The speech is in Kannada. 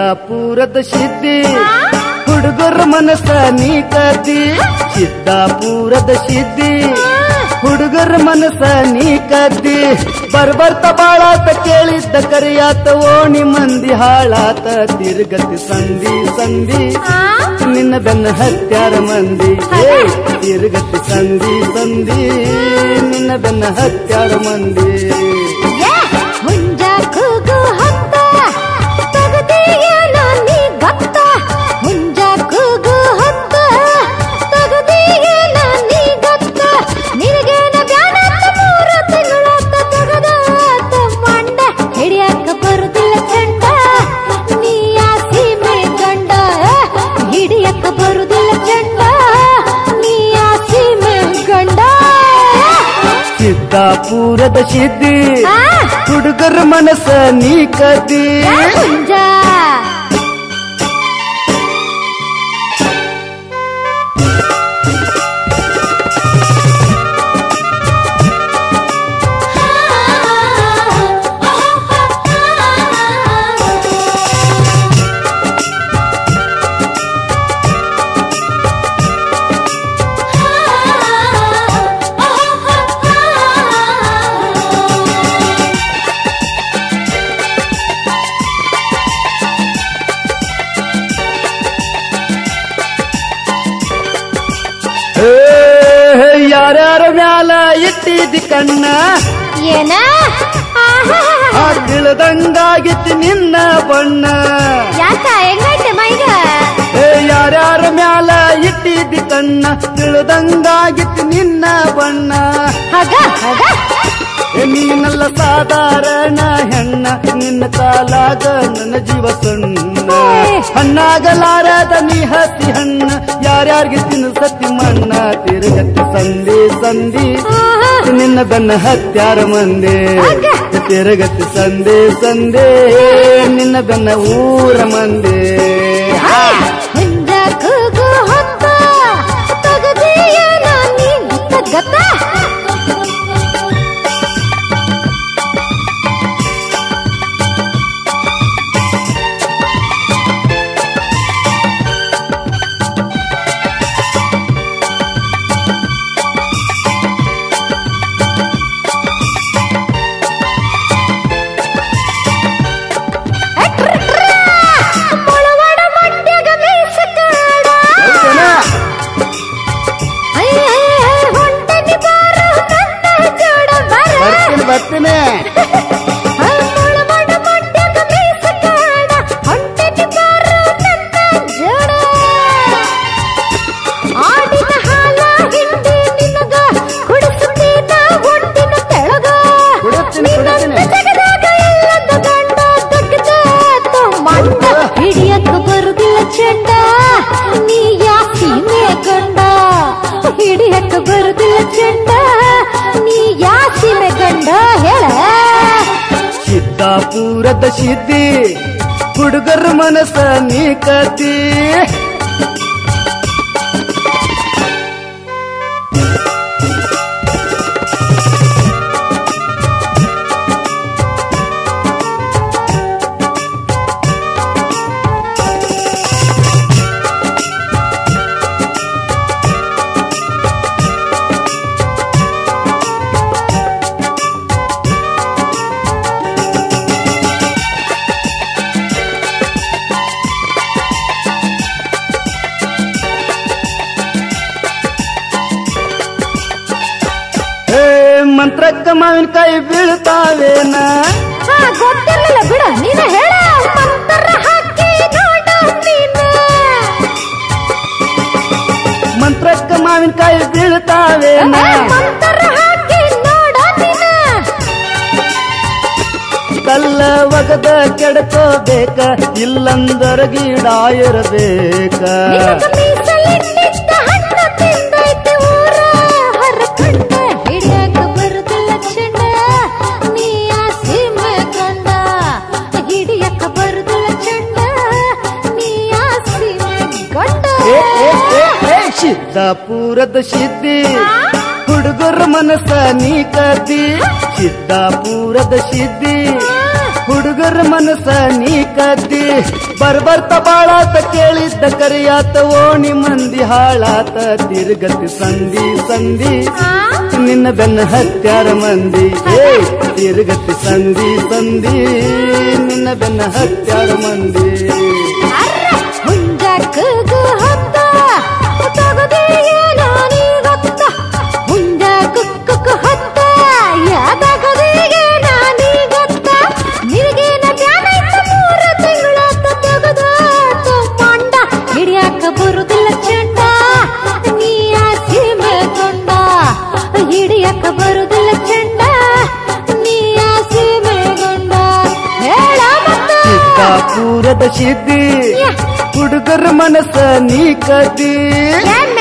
ಸಿದ್ದಾಪುರದ ಸಿದ್ದಿ ಹುಡುಗರ ಮನಸ್ಸ ನೀ ಕದ್ದಿ ಸಿದ್ದಾಪುರದ ಸಿದ್ದಿ ಹುಡುಗರ ಮನಸ್ಸ ನೀ ಕದ್ದಿ ಬರ್ಬರ್ತ ಬಾಳಾತ ಕೇಳಿದ್ದ ಕರಿಯಾತ ಓಣಿ ಮಂದಿ ಹಾಳಾತ ತಿರುಗತಿ ಸಂಧಿ ಸಂಧಿ ನಿನ್ನ ಬೆನ್ನ ಹತ್ಯಾರ ಮಂದಿ ಏ, ತಿರುಗತಿ ಸಂಧಿ ಸಂಧಿ ನಿನ್ನ ಬೆನ್ನ ಹತ್ಯಾರ ಮಂದಿ ಹುಂಜ ಕೂಗು ಹೊತ್ತ ತಗದೀಯನ ನೀ ಗೊತ್ತ ಹುಂಜ ಕೂಗು ಹೊತ್ತ ತಗದೀಯನ ನೀ ಗೊತ್ತ ನಿನಗೇನ ಬ್ಯಾನತ್ತ ಮೂರ ತಿಂಗಳತ್ತ ತಗದಾತ ಮಂಡ ಹಿಡಿಯಕ್ಕ ಬರುದಿಲ್ಲ ಚಂಡ ನೀ ಆ ಸೀಮೆ ಗಂಡ ಹಿಡಿಯಕ್ಕ ಬರುದಿಲ್ಲ ಚಂಡ ನೀ ಆ ಸೀಮೆ ಗಂಡ ಸಿದ್ದಾಪುರದ ಸಿದ್ದಿ ಆ ಹುಡುಗರ ಮನಸ್ಸ ನೀ ಕದ್ದಿ ಹುಂಜ ಏ, ಯಾರ್ಯಾರ ಮ್ಯಾಲ ಇಟ್ಟಿದ್ದಿ ಕಣ್ಣ ಏನ ಆ ತಿಳ್ದಂಗಾಗಿತ್ತು ನಿನ್ನ ಬಣ್ಣ ಯಾಕ ಹೆಂಗೈತೆ ಮೈಗ ಏ ಯಾರ್ಯಾರ ಮ್ಯಾಲ ಇಟ್ಟಿದ್ದಿ ಕಣ್ಣ ತಿಳ್ದಂಗಾಗಿತ್ತು ನಿನ್ನ ಬಣ್ಣ ಹಗ ಹಗ ಏ ನೀನಲ್ಲ ಸಾಧಾರಣ ಹೆಣ್ಣ ನಿನ್ನ ಕಾಲಾಗ ನನ್ನ ಜೀವ ಸಣ್ಣ ಹಣ್ಣಾಗಲಾರದ ನೀ ಹಸಿ ಹಣ್ಣ ಯಾರ್ಯಾರಿಗೆ ತಿನ್ಸತಿ ಮಣ್ಣ ತಿರುಗತಿ ಸಂಧಿ ಸಂಧಿ ನಿನ್ನ ಬೆನ್ನ ಹತ್ಯಾರ ಮಂದಿ ತಿರುಗತಿ ಸಂಧಿ ಸಂಧಿ ನಿನ್ನ ಬೆನ್ನ ಊರ ಮಂದಿ ಹುಂಜ ಕೂಗು ಹೊತ್ತ ತಗದೀಯನ ನೀ ಗತ್ತ ಗತ್ತ ಮೊಳವಡ ಮಂಡ್ಯಗ ಮೀಸಕಾಡ ಹೌದೇನಾ? ಅಯ್ಯ ಹೊಂಟನಿ ಬಾರ ನನ್ನ ಜೋಡ ಬರ ಬರ್ತೀನಿ ಬರ್ತೀನಿ ಮೊಳವಡ ಮಂಡ್ಯಗ ಮೀಸಕಾಡ ಹೊಂಟನಿ ಬಾರ ನನ್ನ ಜೋಡ ಆಡಿನ ಹಾಲ ಹಿಂಡಿ ನಿನಗ ಕುಡಿಸುತ್ತೀನ ಹೊಟ್ಟಿನ ತೆಳಗ ಕುಡಿಸ್ತೀನಿ, ಕುಡಿಸ್ತೀನಿ. ನಿನ್ನಂತ ಜಗದಾಗ ಇಲ್ಲದ ಗಂಡ ದಗ್ದಾತ ಮಂಡ ಹಿಡಿಯಕ್ಕ ಬರುದಿಲ್ಲ ಚೆಂಡ ನೀ ಯಾ ಸೀಮೆ ಗಂಡ ಹಿಡಿಯಕ್ಕ ಬರುದಿಲ್ಲ ಚೆಂಡ ನೀ ಯಾ ಸೀಮೆ ಗಂಡ ಹೇಳ ಸಿದ್ದಾಪುರದ ಸಿದ್ದಿ ಹುಡುಗರ ಮನಸ್ಸ ನೀ ಕದ್ದಿ ಏ ಮಂತ್ರಕ್ಕ ಮಾವಿನಕಾಯಿ ಬೀಳ್ತಾವೇನ ಹಾ ಗೊತ್ತಿರ್ಲಿಲ್ಲ ಬಿಡ ನೀನ ಹೇಳ ಮಂತರ ಹಾಕಿ ನೋಡ ನೀನ ಮಂತ್ರಕ್ಕ ಮಾವಿನಕಾಯಿ ಬೀಳ್ತಾವೇನ ಮಂತರ ಹಾಕಿ ನೋಡ ನೀನ ಕಲ್ಲ ಒಗದ ಕೆಡ್ಕೋಬೇಕ ಇಲ್ಲಂದರ ಗಿಡ ಇರಬೇಕ ನಿನಗ ಮೀಸಲಿಟ್ಟಿದ್ದ ಹಣ್ಣು ತಿಂದೈತಿ ಊರ ಹರಕಂಡ ಹಿಡಿಯಾಕ ಬರುದಿಲ್ಲ ಚೆಂಡ ನೀ ಆ ಸೀಮೆ ಗಂಡ ಹಿಡಿಯಾಕ ಬರುದಿಲ್ಲ ಚೆಂಡ ನೀ ಆ ಸೀಮೆ ಗಂಡ ಏ, ಏ, ಏ, ಏ, ಸಿದ್ದಾಪುರದ ಸಿದ್ದಿ ಹುಡುಗರ ಮನಸ್ಸ ನೀ ಕದ್ದಿ ಸಿದ್ದಾಪುರದ ಸಿದ್ದಿ ಹುಡುಗರ ಮನಸ್ಸ ನೀ ಕದ್ದಿ ಬರ್ಬರ್ತ ಬಾಳಾತ ಕೇಳಿದ್ದ ಕರಿಯಾತ ಓಣಿ ಮಂದಿ ಹಾಳಾತ ತಿರುಗತಿ ಸಂಧಿ ಸಂಧಿ ನಿನ್ನ ಬೆನ್ನ ಹತ್ಯಾರ ಮಂದಿ ಏ ತಿರುಗತಿ ಸಂಧಿ ಸಂಧಿ ನಿನ್ನ ಬೆನ್ನ ಹತ್ಯಾರ ಮಂದಿ ಮುಂಜಾಕಗು ಹೊತ್ತ ತಗದೀಗ ನೀ ಗೊತ್ತ ಮುಂಜಾಕಕ್ಕ ಹೊತ್ತ ಯಾದಗದೀಗ ನಾನೀ ಗೊತ್ತ ನಿನಗೇನ ಧ್ಯಾನ ಇತ್ತ ಮೂರು ತಿಂಗಳಾತ ತೆಗದಾತ ಮಂಡ ಹಿಡಿಯಾಕ ಬರುದಿಲ್ಲ ಚಂಡ ನೀ ಆಸೆ ಮೇಲ್ಕೊಂಡ ಹಿಡಿಯಾಕ ಬರುದಿಲ್ಲ ಚಂಡ ನೀ ಆಸೆ ಮೇಲ್ಕೊಂಡ ಹೇಳ ಮತ್ತ ಸಿದ್ದಾಪುರದ ಸಿದ್ದಿ ಹುಡುಗರ ಮನಸ್ಸ ನೀ ಕದ್ದಿ ಏನ್